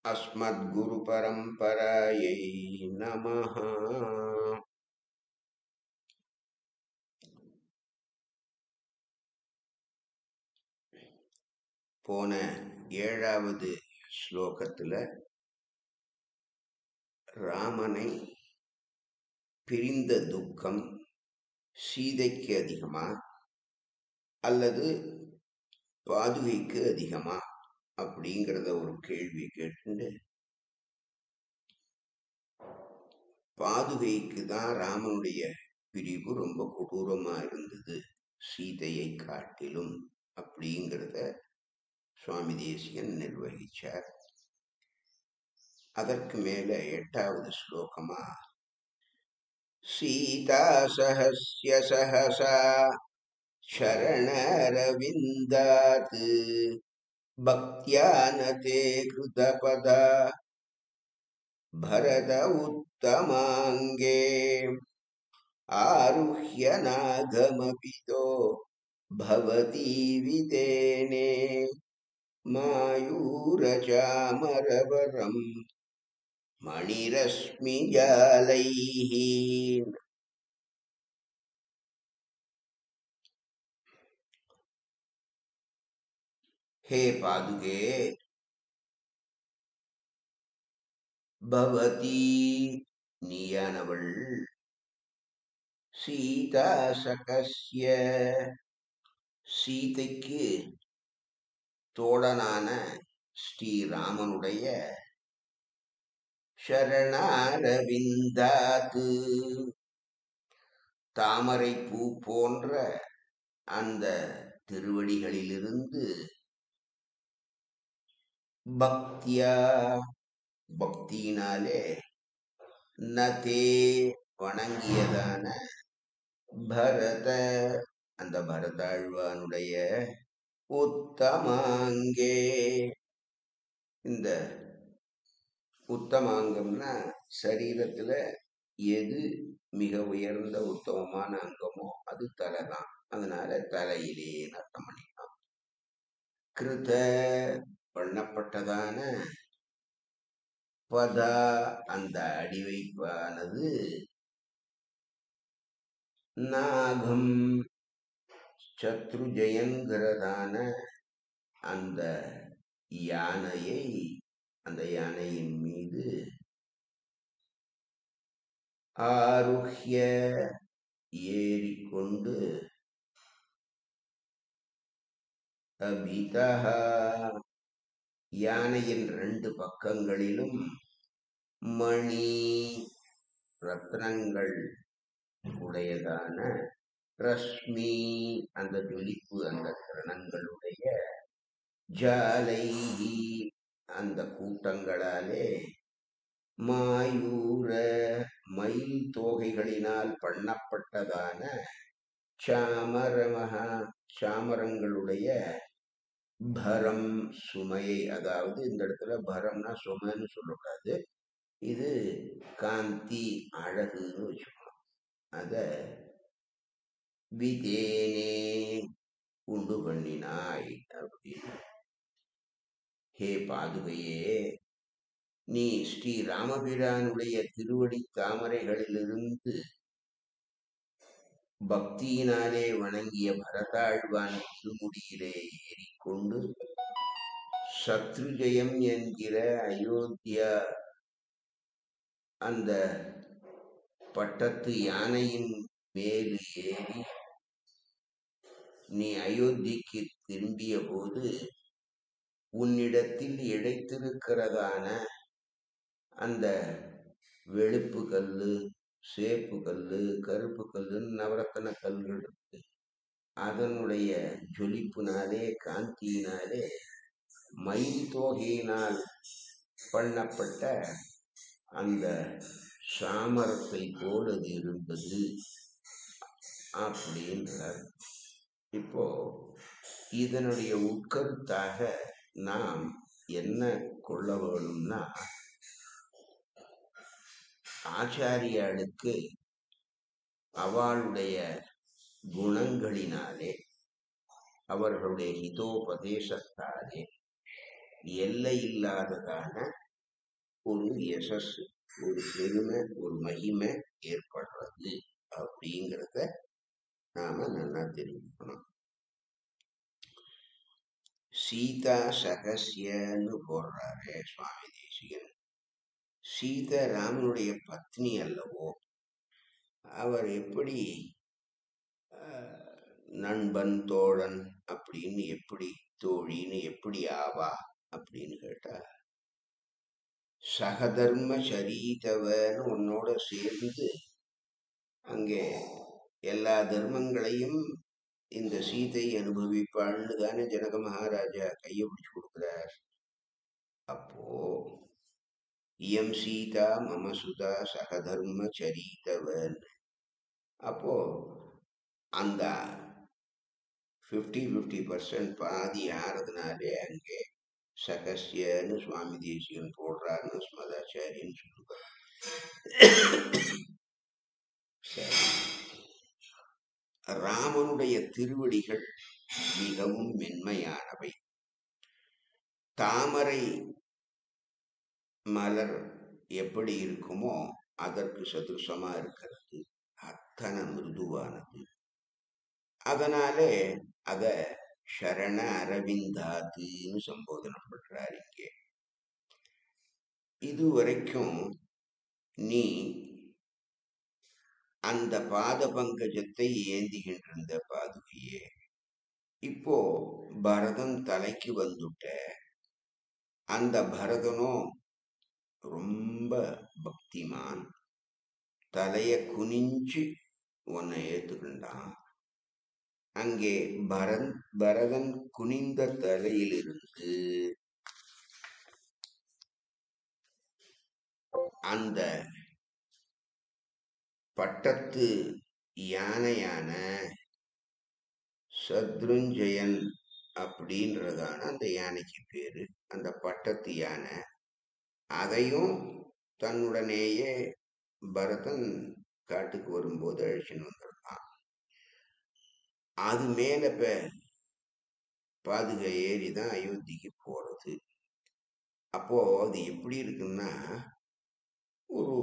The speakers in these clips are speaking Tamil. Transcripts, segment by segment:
अस्मद्गुरुपरम्परायै नमः போன ஏழாவது ஸ்லோகத்துல ராமனை பிரிந்த துக்கம் சீதைக்கு அதிகமா அல்லது பாதுகைக்கு அதிகமா அப்படிங்கிறத ஒரு கேள்வி கேட்டு பாதுகைக்கு தான் ராமனுடைய பிரிவு ரொம்ப கொடூரமா இருந்தது சீதையை காட்டிலும் அப்படிங்கிறத சுவாமி தேசிகன் நிர்வகிச்சார் அதற்கு மேல எட்டாவது ஸ்லோகமா சீதா சஹஸ்ய சஹசா शरणरविन्दात् भक्त्या न ते कृतपदा भरत उत्तमाङ्गे आरुह्य नागमपितो भवती वितेने मायूरचामरवरम् मणिरश्मिजालैः ஹே பாதுகே பவதி நீயானவள் சீதா சகஸ்ய சீதைக்கு தோழனான ஸ்ரீராமனுடைய சரணாரவிந்தாத்து தாமரை பூ போன்ற அந்த திருவடிகளிலிருந்து பக்தியா பக்தியினாலே நதே வணங்கியதான பரத அந்த பரதாழ்வானுடைய உத்தமாங்கே இந்த உத்தமாங்கம்னா சரீரத்துல எது மிக உயர்ந்த உத்தமமான அங்கமோ அது தலைதான் அதனால தலையிலே அர்த்தம் பண்ணிக்கலாம் கிருத பண்ணப்பட்டதான பதா அந்த அடிவைப்பானது நாகம் சத்ருஜயங்கிறதான அந்த யானையை அந்த யானையின் மீது ஆருஹ்ய ஏறிக்கொண்டு அபிதா யானையின் ரெண்டு பக்கங்களிலும் மணி ரத்னங்கள் உடையதான ரஷ்மி அந்த ஜொலிப்பு அந்த கிரணங்களுடைய ஜாலை அந்த கூட்டங்களாலே மாயூர மயில் தோகைகளினால் பண்ணப்பட்டதான சாமரமகா சாமரங்களுடைய பரம் சுமையை அதாவது இந்த இடத்துல பரம்னா சுமைன்னு சொல்லக்கூடாது இது காந்தி அழகுன்னு வச்சுக்கணும் அத விதேனே உண்டு பண்ணினாய் அப்படின்னு ஹே பாதுகையே நீ ஸ்ரீ ராமபிரானுடைய திருவடி தாமரைகளிலிருந்து பக்தியினாலே வணங்கிய பரதாழ்வான் திருமுடியிலே ஏறிக்கொண்டு சத்ருஜயம் என்கிற அயோத்தியா அந்த பட்டத்து யானையின் மேல் ஏறி நீ அயோத்திக்கு திரும்பிய போது உன்னிடத்தில் இழைத்திருக்கிறதான அந்த வெளுப்பு கல்லு சேப்பு கல்லு கருப்பு கல்லு நவரத்தன கல்கள் இருக்கு அதனுடைய ஜொலிப்புனாலே காந்தியினாலே மயில் தோகையினால் பண்ணப்பட்ட அந்த சாமரத்தை போல் அது இருந்தது அப்படின்றார் இப்போ இதனுடைய உட்கருத்தாக நாம் என்ன கொள்ள வேணும்னா ஆச்சாரியாளுக்கு அவளுடைய குணங்களினாலே அவர்களுடைய ஹிதோபதேசத்தாலே எல்லை இல்லாததான ஒரு யசஸ் ஒரு பெருமை ஒரு மகிமை ஏற்படுறது அப்படிங்கிறத நாம நல்லா தெரிஞ்சுக்கணும் சீதா சகசியன்னு போடுறாரு சுவாமி தேசிகன் சீதா ராமனுடைய பத்னி அல்லவோ அவர் எப்படி ஆஹ், நண்பன் தோழன் அப்படின்னு எப்படி தோழின்னு எப்படி ஆவா அப்படின்னு கேட்டா சகதர்ம சரீதவன்னு உன்னோட சேர்ந்து அங்கே எல்லா தர்மங்களையும் இந்த சீதை அனுபவிப்பாள்னு தானே ஜனக மகாராஜா கையை பிடிச்சு கொடுக்கிறார் அப்போ இயம் சீதா மம சுதா சகதர்ம சரிதவன் அப்போ அந்த ஃபிஃப்டி ஃபிஃப்டி பர்சன்ட் பாதி ஆறதுனாலே அங்கே சகசியன்னு சுவாமி தேசியன் போடுறாருன்னு ஸ்மதாச்சாரியன்னு சொல்லுவார் சரி ராமனுடைய திருவடிகள் மிகவும் மென்மையானவை தாமரை மலர் எப்படி இருக்குமோ அதற்கு சதுசமா இருக்கிறது அத்தனை மிருதுவானது அதனாலே அத சரண அரவிந்தாத்துன்னு சம்போதனம் பண்றார் இங்கே இதுவரைக்கும் நீ அந்த பாத பங்கஜத்தை ஏந்திகின்றிருந்த பாதுகையே இப்போ பரதன் தலைக்கு வந்துட்ட அந்த பரதனும் ரொம்ப பக்திமான் தலைய குனிஞ்சு உன்னை ஏத்துக்கின்றான் அங்கே பரன் பரதன் குனிந்த தலையிலிருந்து அந்த பட்டத்து யானையான சத்ருஞ்சயன் அப்படின்றதான அந்த யானைக்கு பேரு அந்த பட்டத்து யானை அதையும் தன்னுடனேயே பரதன் காட்டுக்கு வரும்போது அழிச்சுன்னு வந்திருந்தான் அது மேல இப்ப பாதுகை ஏறி தான் அயோத்திக்கு போறது அப்போ அது எப்படி இருக்குன்னா ஒரு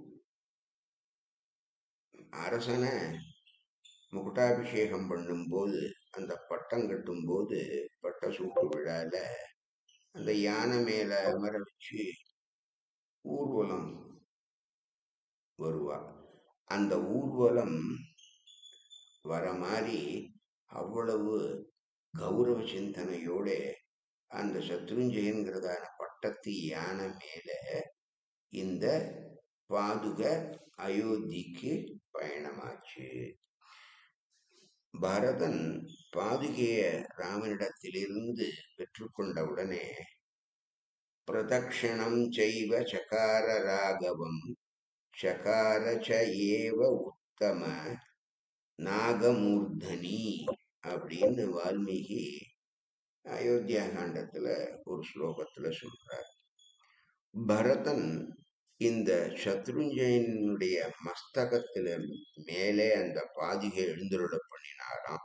அரசனை முகுட்டாபிஷேகம் பண்ணும்போது அந்த பட்டம் கட்டும்போது பட்ட சூட்டு விழால அந்த யானை மேல அமர வச்சு ஊர்வலம் வருவா அந்த ஊர்வலம் வர மாதிரி அவ்வளவு கௌரவ சிந்தனையோட அந்த சத்ருஞ்சயன்கிறதான பட்டத்து யானை மேல இந்த பாதுக அயோத்திக்கு பயணமாச்சு பரதன் பாதுகைய ராமனிடத்திலிருந்து பெற்றுக்கொண்டவுடனே பிரதக்ஷணம் செய்வ சகார ராகவம் சகார ச ஏவ உத்தம நாகமூர்தனி அப்படின்னு வால்மீகி அயோத்தியா காண்டத்துல ஒரு ஸ்லோகத்துல சொல்றார் பரதன் இந்த சத்ருஞ்சயனுடைய மஸ்தகத்துல மேலே அந்த பாதிகை எழுந்துருள பண்ணினாராம்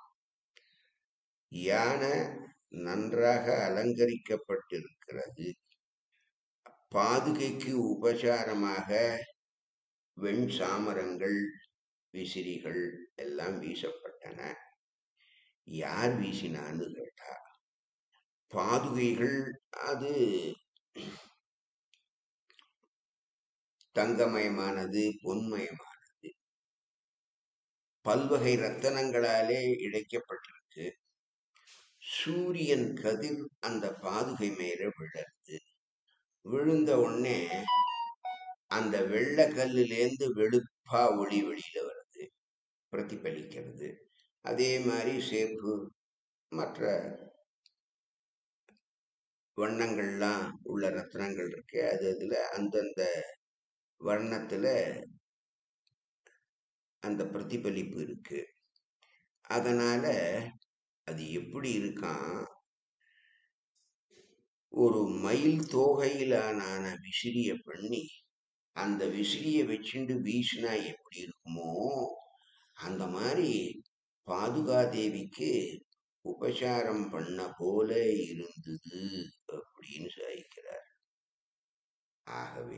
யானை நன்றாக அலங்கரிக்கப்பட்டிருக்கிறது பாதுகைக்கு உபசாரமாக வெண் சாமரங்கள் விசிறிகள் எல்லாம் வீசப்பட்டன யார் வீசினான்னு கேட்டா பாதுகைகள் அது தங்கமயமானது பொன்மயமானது பல்வகை ரத்தனங்களாலே இழைக்கப்பட்டிருக்கு சூரியன் கதிர் அந்த பாதுகை மேல விழருது விழுந்த உடனே அந்த வெள்ளை கல்லுலேருந்து வெளுப்பா ஒளி வெளியில வருது பிரதிபலிக்கிறது அதே மாதிரி சேப்பு மற்ற வண்ணங்கள்லாம் உள்ள ரத்னங்கள் இருக்கு அது அதுல அந்தந்த வர்ணத்துல அந்த பிரதிபலிப்பு இருக்கு அதனால அது எப்படி இருக்கான் ஒரு மயில் தோகையிலான விசிறிய பண்ணி அந்த விசிறிய வச்சுண்டு வீசினா எப்படி இருக்குமோ அந்த மாதிரி பாதுகா தேவிக்கு உபசாரம் பண்ண போல இருந்தது அப்படின்னு சாதிக்கிறார் ஆகவே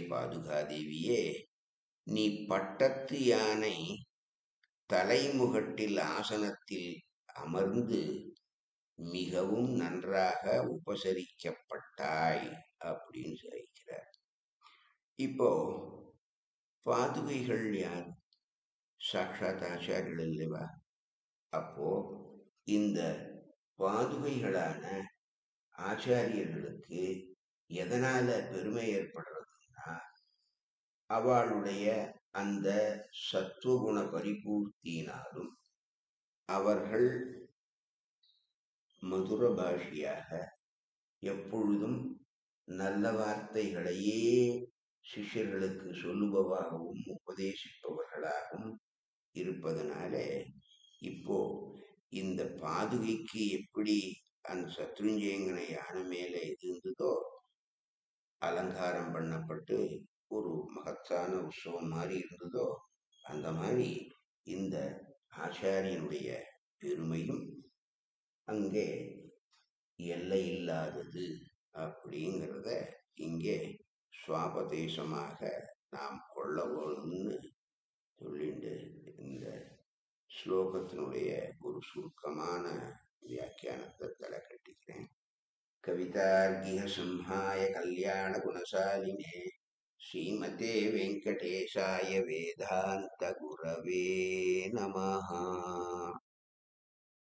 பாதுகாதேவியே நீ பட்டத்து யானை தலைமுகட்டில் ஆசனத்தில் அமர்ந்து மிகவும் நன்றாக உபசரிக்கப்பட்டாய் அப்படின்னு சொல்லிக்கிறார் இப்போ பாதுகைகள் யார் சாட்சாத் ஆச்சாரியர்கள் இல்லைவா அப்போ இந்த பாதுகைகளான ஆச்சாரியர்களுக்கு எதனால பெருமை ஏற்படுறதுன்னா அவளுடைய அந்த சத்துவகுண பரிபூர்த்தியினாலும் அவர்கள் மதுர பாஷியாக எப்பொழுதும் நல்ல வார்த்தைகளையே சிஷ்யர்களுக்கு சொல்லுபவாகவும் உபதேசிப்பவர்களாகவும் இருப்பதனாலே இப்போ இந்த பாதுகைக்கு எப்படி அந்த சத்ருஞ்சயங்கன யானை மேலே இருந்ததோ அலங்காரம் பண்ணப்பட்டு ஒரு மகத்தான உற்சவம் மாதிரி இருந்ததோ அந்த மாதிரி இந்த ஆச்சாரியனுடைய பெருமையும் அங்கே எல்லை இல்லாதது அப்படிங்கிறத இங்கே சுவாபதேசமாக நாம் கொள்ள வேணும்னு சொல்லிட்டு இந்த ஸ்லோகத்தினுடைய ஒரு சுருக்கமான வியாக்கியானத்தை தலை கட்டிக்கிறேன் கவிதார்கிய சிம்ஹாய கல்யாண குணசாலினே ஸ்ரீமதே வெங்கடேஷாய வேதாந்த குரவே நமஹா